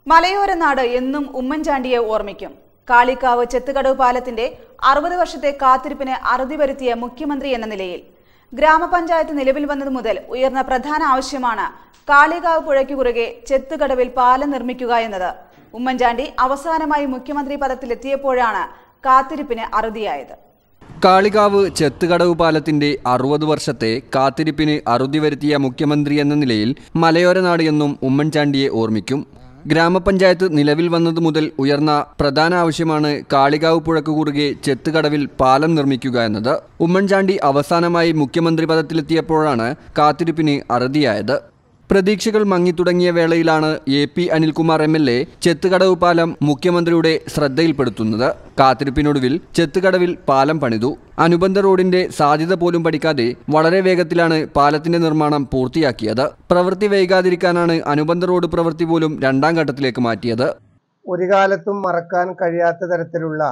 മലയോര നാട് എന്നും ഉമ്മൻചാണ്ടിയെ ഓർമ്മിക്കും കാളിക്കാവ് ചെത്തുകടവ് പാലത്തിന്റെ അറുപത് വർഷത്തെ കാത്തിരിപ്പിന് അറുതി വരുത്തിയ മുഖ്യമന്ത്രി എന്ന നിലയിൽ ഗ്രാമപഞ്ചായത്ത് നിലവിൽ വന്നതു മുതൽ ഉയർന്ന പ്രധാന ആവശ്യമാണ് കാളികാവ് പുഴയ്ക്ക് കുറുകെ ചെത്തുകടവിൽ പാലം നിർമ്മിക്കുക എന്നത് ഉമ്മൻചാണ്ടി അവസാനമായി മുഖ്യമന്ത്രി പദത്തിലെത്തിയപ്പോഴാണ് കാത്തിരിപ്പിന് അറുതിയായത് കാളികാവ് ചെത്തുകടവ് പാലത്തിന്റെ അറുപത് വർഷത്തെ കാത്തിരിപ്പിന് അറുതി വരുത്തിയ മുഖ്യമന്ത്രി എന്ന നിലയിൽ മലയോര നാട് എന്നും ഉമ്മൻചാണ്ടിയെ ഓർമ്മിക്കും ഗ്രാമപഞ്ചായത്ത് നിലവിൽ വന്നതു മുതൽ ഉയർന്ന പ്രധാന ആവശ്യമാണ് കാളികാവ് പുഴക്ക് കുറുകെ ചെത്തുകടവിൽ പാലം നിർമ്മിക്കുക എന്നത് ഉമ്മൻചാണ്ടി അവസാനമായി മുഖ്യമന്ത്രി പദത്തിലെത്തിയപ്പോഴാണ് കാത്തിരിപ്പിന് അറുതിയായത് പ്രതീക്ഷകൾ മങ്ങിത്തുടങ്ങിയ വേളയിലാണ് A P Anilkumar M L A Chethukadavu പാലം മുഖ്യമന്ത്രിയുടെ ശ്രദ്ധയിൽപ്പെടുത്തുന്നത് കാത്തിരിപ്പിനൊടുവിൽ ചെത്തുകടവിൽ പാലം പണിതു അനുബന്ധ റോഡിന്റെ സാധ്യത പോലും പഠിക്കാതെ വളരെ വേഗത്തിലാണ് പാലത്തിന്റെ നിർമ്മാണം പൂർത്തിയാക്കിയത് പ്രവൃത്തി വൈകാതിരിക്കാനാണ് അനുബന്ധ റോഡ് പ്രവൃത്തി പോലും രണ്ടാം ഘട്ടത്തിലേക്ക് മാറ്റിയത് ഒരു കാലത്തും മറക്കാൻ കഴിയാത്ത തരത്തിലുള്ള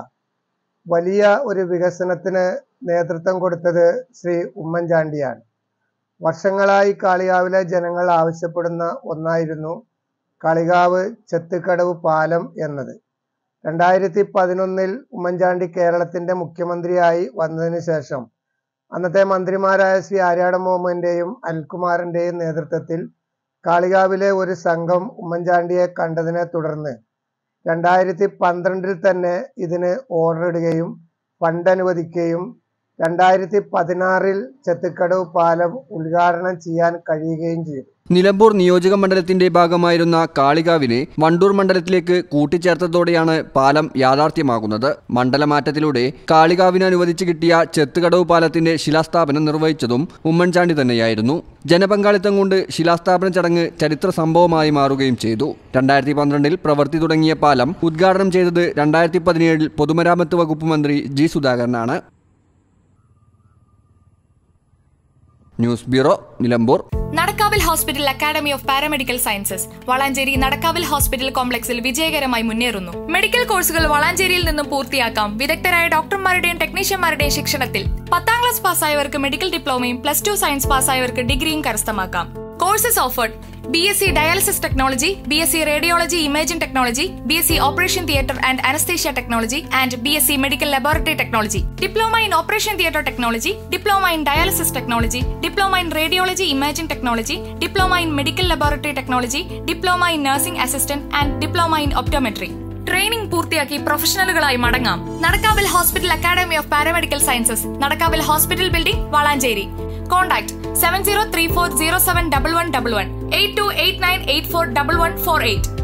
വലിയ ഒരു വികസനത്തിന് നേതൃത്വം കൊടുത്തത് ശ്രീ ഉമ്മൻചാണ്ടിയാണ് വർഷങ്ങളായി കാളികാവിലെ ജനങ്ങൾ ആവശ്യപ്പെടുന്ന ഒന്നായിരുന്നു കാളികാവ് ചെത്തുക്കടവ് പാലം എന്നത് രണ്ടായിരത്തി പതിനൊന്നിൽ ഉമ്മൻചാണ്ടി കേരളത്തിന്റെ മുഖ്യമന്ത്രിയായി വന്നതിന് ശേഷം അന്നത്തെ മന്ത്രിമാരായ ശ്രീ ആര്യാട മോഹമ്മന്റെയും അനിൽകുമാറിന്റെയും നേതൃത്വത്തിൽ കാളികാവിലെ ഒരു സംഘം ഉമ്മൻചാണ്ടിയെ കണ്ടതിനെ തുടർന്ന് രണ്ടായിരത്തി പന്ത്രണ്ടിൽ തന്നെ ഇതിന് ഓർഡർ ഇടുകയും ഫണ്ട് അനുവദിക്കുകയും രണ്ടായിരത്തി പതിനാറിൽ ചെത്തിക്കടവ് പാലം ഉദ്ഘാടനം ചെയ്യാൻ കഴിയുകയും ചെയ്തു നിലമ്പൂർ നിയോജക മണ്ഡലത്തിന്റെ ഭാഗമായിരുന്ന കാളികാവിനെ വണ്ടൂർ മണ്ഡലത്തിലേക്ക് കൂട്ടിച്ചേർത്തതോടെയാണ് പാലം യാഥാർത്ഥ്യമാകുന്നത് മണ്ഡലമാറ്റത്തിലൂടെ കാളികാവിന് അനുവദിച്ചു കിട്ടിയ ചെത്തുകടവ് പാലത്തിന്റെ ശിലാസ്ഥാപനം നിർവഹിച്ചതും ഉമ്മൻചാണ്ടി തന്നെയായിരുന്നു ജനപങ്കാളിത്തം കൊണ്ട് ശിലാസ്ഥാപന ചടങ്ങ് ചരിത്ര സംഭവമായി മാറുകയും ചെയ്തു രണ്ടായിരത്തി പന്ത്രണ്ടിൽ പ്രവൃത്തി തുടങ്ങിയ പാലം ഉദ്ഘാടനം ചെയ്തത് രണ്ടായിരത്തി പതിനേഴിൽ പൊതുമരാമത്ത് വകുപ്പ് മന്ത്രി ജി സുധാകരനാണ് ന്യൂസ് ബ്യൂറോ നിലമ്പൂർ നടക്കാവിൽ hospital academy of paramedical sciences Valanchery നടക്കാവിൽ ഹോസ്പിറ്റൽ കോംപ്ലക്സിൽ വിജയകരമായി മുന്നേറുന്നു മെഡിക്കൽ കോഴ്സുകൾ വളാഞ്ചേരിയിൽ നിന്നും പൂർത്തിയാക്കാം വിദഗ്ധരായ ഡോക്ടർമാരുടെയും ടെക്നീഷ്യന്മാരുടെയും ശിക്ഷണത്തിൽ പത്താം ക്ലാസ് പാസ്സായവർക്ക് മെഡിക്കൽ ഡിപ്ലോമയും പ്ലസ് ടു സയൻസ് പാസ്സായവർക്ക് ഡിഗ്രിയും കരസ്ഥമാക്കാം courses offered B S C dialysis technology B S C radiology imaging technology B S C operation theatre and anaesthesia technology and B S C medical laboratory technology diploma in operation theatre technology diploma in dialysis technology diploma in radiology imaging technology diploma in medical laboratory technology diploma in nursing assistant and diploma in optometry training പൂർത്തിയാക്കി പ്രൊഫഷണലുകളായി മടങ്ങാം നടക്കാവിൽ hospital academy of paramedical sciences നടക്കാവിൽ hospital building Valanchery contact seven zero three four zero seven double one double one eight two eight nine eight four double one four eight